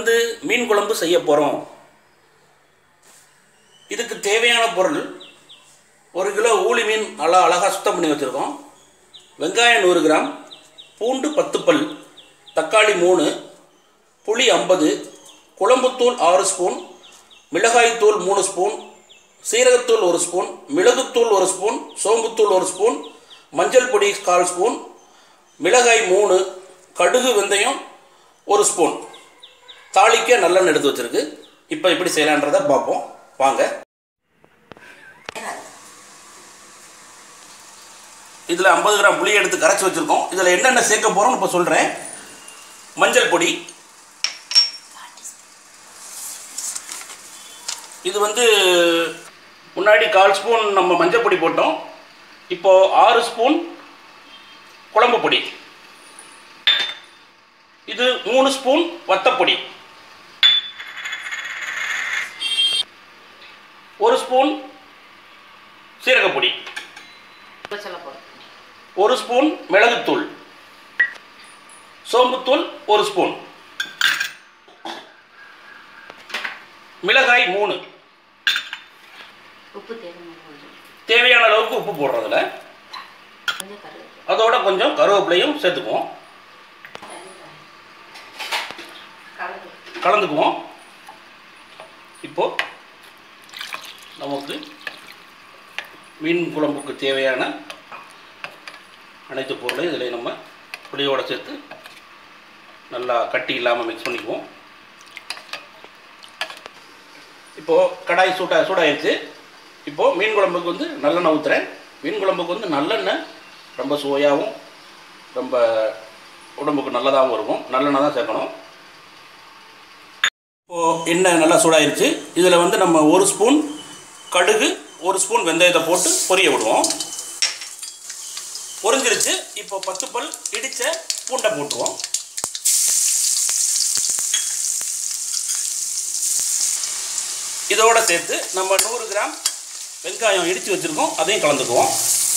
வந்து மீன் குழம்பு செய்ய போகிறோம் இதுக்கு தேவையான பொருள் ஒரு கிலோ ஊளி மீன் நல்லா அழகாக சுத்தம் பண்ணி வச்சுருக்கோம் வெங்காயம் நூறு கிராம் பூண்டு பத்து பல் தக்காளி மூணு புளி ஐம்பது குழம்புத்தூள் ஆறு ஸ்பூன் மிளகாய்த்தூள் மூணு ஸ்பூன் சீரகத்தூள் ஒரு ஸ்பூன் மிளகுத்தூள் ஒரு ஸ்பூன் சோம்புத்தூள் ஒரு ஸ்பூன் மஞ்சள் பொடி கால் ஸ்பூன் மிளகாய் மூணு கடுகு வெந்தயம் ஒரு ஸ்பூன் தாளிக்க நல்லெண்ணெய் எடுத்து வச்சிருக்கு இப்போ எப்படி செய்யலான்றதை பார்ப்போம் வாங்க இதில் ஐம்பது கிராம் புளி எடுத்து கரைச்சி வச்சுருக்கோம் இதில் என்னென்ன சேர்க்க போகிறோம்னு இப்போ சொல்கிறேன் மஞ்சள் பொடி இது வந்து முன்னாடி கால் ஸ்பூன் நம்ம மஞ்சள் பொடி போட்டோம் இப்போது ஆறு ஸ்பூன் குழம்பு பொடி இது மூணு ஸ்பூன் வத்தப்பொடி ஒரு ஸ்பூன் சீரகப்பொடி சொல்ல போகிறோம் ஒரு ஸ்பூன் மிளகுத்தூள் சோம்புத்தூள் ஒரு ஸ்பூன் மிளகாய் மூணு உப்பு தேவையான கொஞ்சம் தேவையான அளவுக்கு உப்பு போடுறதுல கொஞ்சம் கருவேப்பிலை அதோட கொஞ்சம் கருவேப்பிலையும் சேர்த்துக்குவோம் கலந்து கலந்துக்குவோம் இப்போ நமக்கு மீன் குழம்புக்கு தேவையான அனைத்து பொருளையும் இதில் நம்ம புளியோட சேர்த்து நல்லா கட்டி இல்லாமல் மிக்ஸ் பண்ணிக்குவோம் இப்போது கடாய் சூட்டா சூடாயிருச்சு இப்போது மீன் குழம்புக்கு வந்து நல்லெண்ணெய் ஊற்றுறேன் மீன் குழம்புக்கு வந்து நல்லெண்ணெய் ரொம்ப சுவையாகவும் ரொம்ப உடம்புக்கு நல்லதாகவும் இருக்கும் நல்லெண்ணெய் தான் சேர்க்கணும் இப்போது எண்ணெய் நல்லா சூடாயிருச்சு இதில் வந்து நம்ம ஒரு ஸ்பூன் கடுகு ஒரு ஸ்பூன் வெந்தயத்தை போட்டு பொரிய விடுவோம் பொரிஞ்சிருச்சு இப்போ பத்து பல் இடித்த பூண்டை போட்டுருவோம் இதோட சேர்த்து நம்ம நூறு கிராம் வெங்காயம் இடித்து வச்சுருக்கோம் அதையும் கலந்துக்குவோம்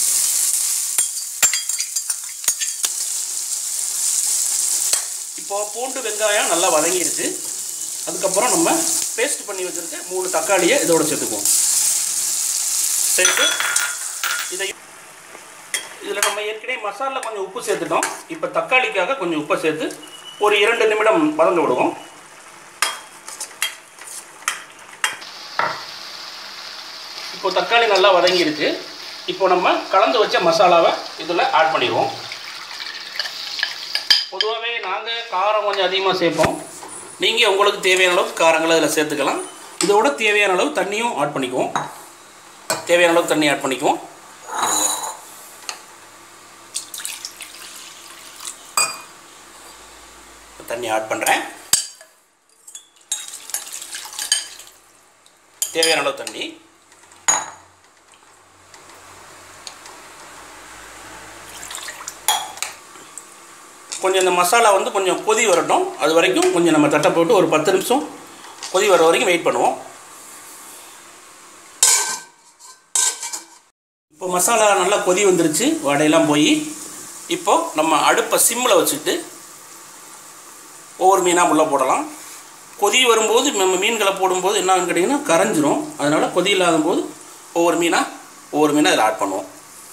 இப்போ பூண்டு வெங்காயம் நல்லா வதங்கிருச்சு அதுக்கப்புறம் நம்ம பேஸ்ட் பண்ணி வச்சுருக்க மூணு தக்காளியை இதோட சேர்த்துக்குவோம் சேர்த்து இதை இதில் நம்ம ஏற்கனவே மசாலா கொஞ்சம் உப்பு சேர்த்துட்டோம் இப்போ தக்காளிக்காக கொஞ்சம் உப்பை சேர்த்து ஒரு இரண்டு நிமிடம் வதங்க விடுவோம் இப்போ தக்காளி நல்லா வதங்கிருச்சு இப்போ நம்ம கலந்து வச்ச மசாலாவை இதில் ஆட் பண்ணிடுவோம் பொதுவாகவே நாங்கள் காரம் கொஞ்சம் அதிகமாக சேர்ப்போம் நீங்கள் உங்களுக்கு தேவையான அளவுக்கு காரங்களை இதில் சேர்த்துக்கலாம் இதோட தேவையான அளவு தண்ணியும் ஆட் பண்ணிக்குவோம் தேவையான அளவு தண்ணி ஆட் பண்ணிக்குவோம் தண்ணி ஆட் பண்ணுறேன் தேவையான அளவு தண்ணி கொஞ்சம் இந்த மசாலா வந்து கொஞ்சம் கொதி வரட்டும் அது வரைக்கும் கொஞ்சம் நம்ம தட்டை போட்டு ஒரு பத்து நிமிஷம் கொதி வர வரைக்கும் வெயிட் பண்ணுவோம் இப்போ மசாலா நல்லா கொதி வந்துருச்சு வடையெல்லாம் போய் இப்போ நம்ம அடுப்பை சிம்மில் வச்சுட்டு ஒவ்வொரு மீனாக உள்ளே போடலாம் கொதி வரும்போது நம்ம மீன்களை போடும்போது என்ன ஆகுன்னு கேட்டிங்கன்னா கரைஞ்சிரும் அதனால் கொதி இல்லாத போது ஒவ்வொரு மீனாக ஒவ்வொரு மீனாக இதில் ஆட் பண்ணுவோம்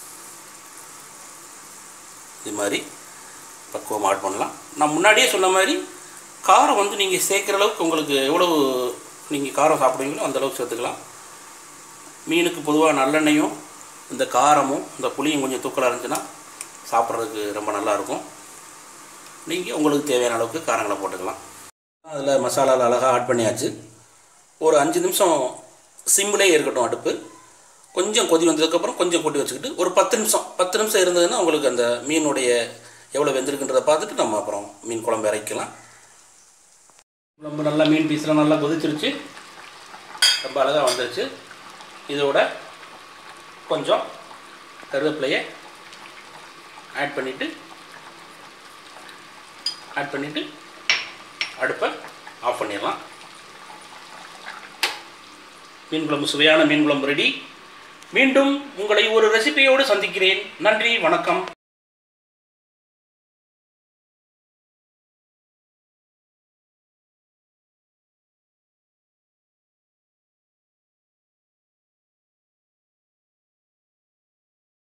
இது மாதிரி பக்குவம் ஆட் பண்ணலாம் நான் முன்னாடியே சொன்ன மாதிரி காரம் வந்து நீங்கள் சேர்க்குற அளவுக்கு உங்களுக்கு எவ்வளவு நீங்கள் காரம் சாப்பிடுவீங்களோ அந்த அளவுக்கு சேர்த்துக்கலாம் மீனுக்கு பொதுவாக நல்லெண்ணெயும் இந்த காரமும் இந்த புளியும் கொஞ்சம் தூக்கலாக இருந்துச்சுன்னா சாப்பிட்றதுக்கு ரொம்ப நல்லாயிருக்கும் நீங்கள் உங்களுக்கு தேவையான அளவுக்கு காரங்களை போட்டுக்கலாம் அதில் மசாலாவில் அழகாக ஆட் பண்ணியாச்சு ஒரு அஞ்சு நிமிஷம் சிம்மிலே இருக்கட்டும் அடுப்பு கொஞ்சம் கொதி வந்ததுக்கப்புறம் கொஞ்சம் கூட்டி வச்சுக்கிட்டு ஒரு பத்து நிமிஷம் பத்து நிமிஷம் இருந்ததுன்னா உங்களுக்கு அந்த மீனுடைய எவ்வளோ வெந்திருக்குன்றதை பார்த்துட்டு நம்ம அப்புறம் மீன் குழம்பு இறக்கலாம் குழம்பு நல்லா மீன் பீஸ்லாம் நல்லா கொதிச்சிருச்சு ரொம்ப அழகாக வந்துருச்சு இதோட கொஞ்சம் கருவேப்பிலையை ஆட் பண்ணிவிட்டு ஆட் பண்ணிவிட்டு அடுப்பை ஆஃப் பண்ணிடலாம் மீன் குழம்பு சுவையான மீன் குழம்பு ரெடி மீண்டும் உங்களை ஒரு ரெசிபியோடு சந்திக்கிறேன் நன்றி வணக்கம்